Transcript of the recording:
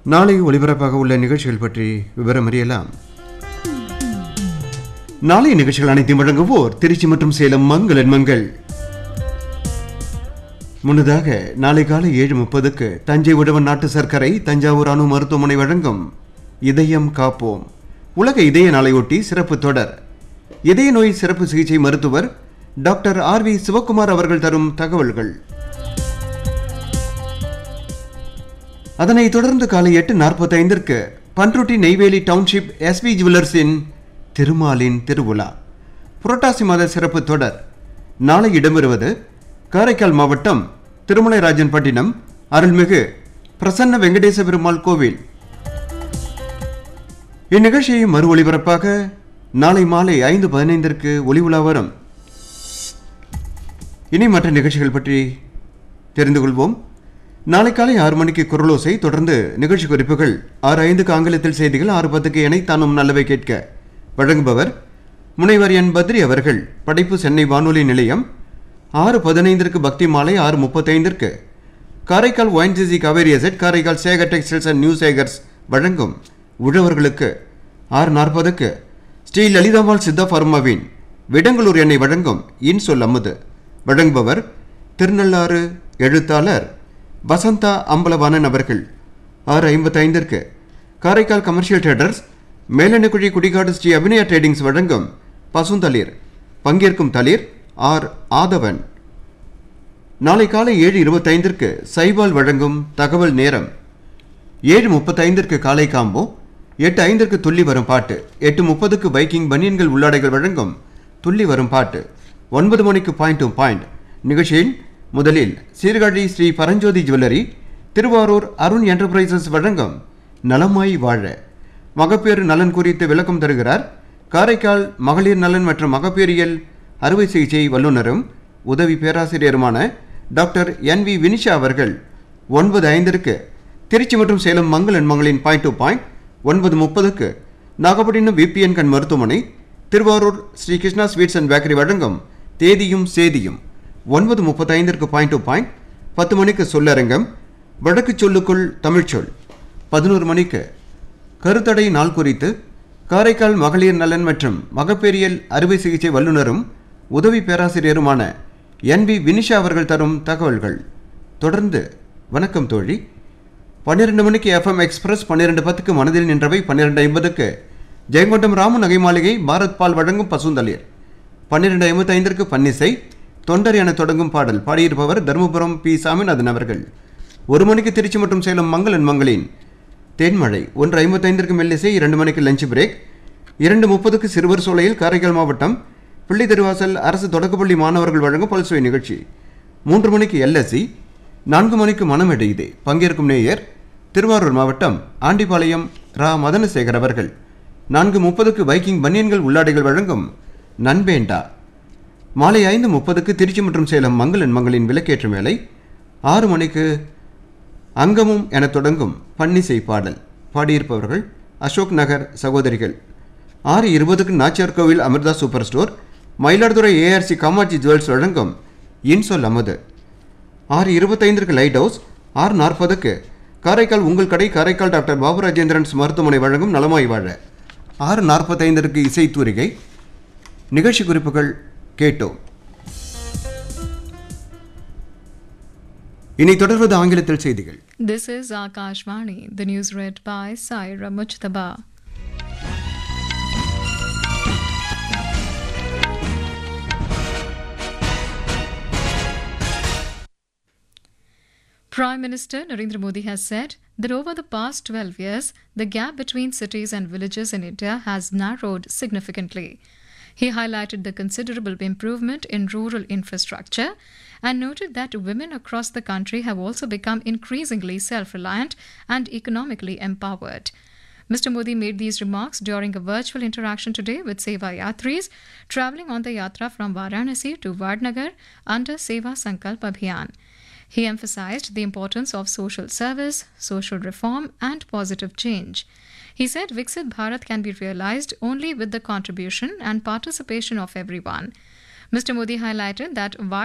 நாளை ஒளிபரப்பாக உள்ள நிகழ்ச்சிகள் பற்றி விவரம் அறியலாம் நாளைய நிகழ்ச்சிகள் அனைத்தையும் வழங்குவோர் திருச்சி மற்றும் சேலம் மங்களன் மங்கள் முன்னதாக நாளை காலை ஏழு முப்பதுக்கு தஞ்சை உழவன் நாட்டு சர்க்கரை தஞ்சாவூர் அணு மருத்துவமனை வழங்கும் இதயம் காப்போம் உலக இதய நாளையொட்டி சிறப்பு தொடர் இதய நோய் சிறப்பு சிகிச்சை மருத்துவர் டாக்டர் ஆர் வி சிவக்குமார் அவர்கள் தரும் தகவல்கள் அதனைத் தொடர்ந்து காலை எட்டு நாற்பத்தைந்திற்கு பன்ருட்டி நெய்வேலி டவுன்ஷிப் எஸ்பி ஜுவல்லர்ஸின் திருமாலின் திருவிழா புரட்டாசி மாத சிறப்பு தொடர் நாளை இடம்பெறுவது காரைக்கால் மாவட்டம் திருமலைராஜன்பட்டினம் அருள்மிகு பிரசன்ன வெங்கடேச பெருமாள் கோவில் இந்நிகழ்ச்சியை மறு ஒளிபரப்பாக நாளை மாலை ஐந்து பதினைந்திற்கு ஒளி உலா வரும் இனி மற்ற நிகழ்ச்சிகள் பற்றி தெரிந்து கொள்வோம் நாளை காலை ஆறு மணிக்கு குரலோசை தொடர்ந்து நிகழ்ச்சி குறிப்புகள் ஆறு ஐந்துக்கு ஆங்கிலத்தில் செய்திகள் ஆறு பத்துக்கு இணைத்தானும் நல்லவை கேட்க வழங்குபவர் முனைவர் என் பத்ரி அவர்கள் படைப்பு சென்னை வானொலி நிலையம் ஆறு பதினைந்திற்கு பக்தி மாலை ஆறு முப்பத்தைந்திற்கு காரைக்கால் ஒயின்சிசி காவேரி எசெட் Karaikal Sekar textiles and new Sekars வழங்கும் உழவர்களுக்கு ஆறு நாற்பதுக்கு ஸ்ரீ லலிதாம்பாள் சித்தா பர்மாவின் விடங்களூர் எண்ணெய் வழங்கும் இன்சொல் அமுது வழங்குபவர் திருநள்ளாறு எழுத்தாளர் வசந்தா அம்பலவாணன் அவர்கள் ஆறு ஐம்பத்தைந்திற்கு Karaikal commercial traders Melennakuzhi Kudikadu Sri Abhinaya tradings வழங்கும் பசுந்தளிர் பங்கேற்கும் தளிர் ஆர் ஆதவன் நாளை காலை ஏழு இருபத்தைந்திற்கு சைபால் வழங்கும் தகவல் நேரம் ஏழு முப்பத்தைந்திற்கு காலை காம்போ எட்டு ஐந்திற்கு துள்ளி வரும் பாட்டு எட்டு முப்பதுக்கு பைக்கிங் பனியன்கள் உள்ளாடைகள் வழங்கும் துள்ளி வரும் பாட்டு ஒன்பது மணிக்கு பாயிண்ட் டு பாயிண்ட் நிகழ்ச்சியில் முதலில் சீர்காழி ஸ்ரீ பரஞ்சோதி ஜுவல்லரி திருவாரூர் அருண் என்டர்பிரைசஸ் வழங்கும் நலமாய் வாழ மகப்பேறு நலன் குறித்து விளக்கம் தருகிறார் காரைக்கால் மகளிர் நலன் மற்றும் மகப்பேறியல் அறுவை சிகிச்சை வல்லுநரும் உதவி பேராசிரியருமான டாக்டர் என் வி வினிஷா அவர்கள் ஒன்பது ஐந்திற்கு திருச்சி மற்றும் சேலம் மங்களன் மங்களின் பாயிண்ட் டு பாயிண்ட் ஒன்பது முப்பதுக்கு நாகப்பட்டினம் விபிஎன் கண் மருத்துவமனை Thiruvarur Sri Krishna sweets and bakery வழங்கும் தேதியும் சேதியும் ஒன்பது முப்பத்தைந்திற்கு பாயிண்ட் டு பாயிண்ட் பத்து மணிக்கு சொல்லரங்கம் வடக்கு சொல்லுக்குள் தமிழ்ச்சொல் பதினோரு மணிக்கு கருத்தடை நாள் குறித்து காரைக்கால் மகளிர் நலன் மற்றும் மகப்பேறியல் அறுவை சிகிச்சை வல்லுநரும் உதவி பேராசிரியருமான என் வி வினிஷா அவர்கள் தரும் தகவல்கள் தொடர்ந்து வணக்கம் தோழி பன்னிரெண்டு மணிக்கு எஃப்எம் எக்ஸ்பிரஸ் பன்னிரெண்டு பத்துக்கு மனதில் நின்றவை பன்னிரெண்டு ஐம்பதுக்கு ஜெயங்கொண்டம் ராமு நகை மாளிகை பாரத் பால் வழங்கும் பசுந்தளிர் பன்னிரெண்டு ஐம்பத்தைந்திற்கு பன்னிசை தொண்டர் என தொடங்கும் பாடல் பாடியிருப்பவர் தருமபுரம் பி சாமிநாதன் அவர்கள் ஒரு மணிக்கு திருச்சி மற்றும் சேலம் மங்களன் மங்களின் தேன்மழை ஒன்று ஐம்பத்தைந்திற்கு மெல்லிசை இரண்டு மணிக்கு லஞ்ச் பிரேக் இரண்டு முப்பதுக்கு சிறுவர் சோலையில் காரைக்கால் மாவட்டம் பிள்ளை திருவாசல் அரசு தொடக்கப்பள்ளி மாணவர்கள் வழங்கும் பல்சுவை நிகழ்ச்சி மூன்று மணிக்கு எல்எஸ்சி நான்கு மணிக்கு மனமெடையுதே பங்கேற்கும் நேயர் திருவாரூர் மாவட்டம் ஆண்டிபாளையம் ரா மதனசேகர் அவர்கள் நான்கு முப்பதுக்கு பைக்கிங் பனியன்கள் உள்ளாடைகள் வழங்கும் நண்பேண்டா மாலை ஐந்து முப்பதுக்கு திருச்சி மற்றும் சேலம் மங்களன் மங்களின் விளக்கேற்று வேலை ஆறு மணிக்கு அங்கமும் என தொடங்கும் பன்னிசை பாடல் பாடியிருப்பவர்கள் அசோக் நகர் சகோதரிகள் ஆறு இருபதுக்கு Nachiyar Koil Amirtha super store Mayiladuthurai ARC Kamatchi jewels வழங்கும் இன்சொல் அமுது ஆறு இருபத்தைந்திற்கு லைட் ஹவுஸ் ஆறு நாற்பதுக்கு காரைக்கால் உங்கள் கடை காரைக்கால் டாக்டர் பாபு ராஜேந்திரன்ஸ் மருத்துவமனை வழங்கும் நலமாய் வாழ ஆறு நாற்பத்தைந்திற்கு இசைத்தூரிகை நிகழ்ச்சி குறிப்புகள் கேட்டோம் இனி தொடர்வது ஆங்கிலத்தில் செய்திகள் This is Akashvani, the news read by Saira Mujtaba. Prime Minister Narendra Modi has said that over the past 12 years, the gap between cities and villages in India has narrowed significantly. He highlighted the considerable improvement in rural infrastructure and noted that women across the country have also become increasingly self reliant and economically empowered. Mr. Modi made these remarks during a virtual interaction today with Seva Yatris traveling on the Yatra from Varanasi to Vadnagar under Seva Sankalp Abhiyan. He emphasized the importance of social service, social reform, and positive change. He said Viksit Bharat can be realized only with the contribution and participation of everyone. Mr. Modi highlighted that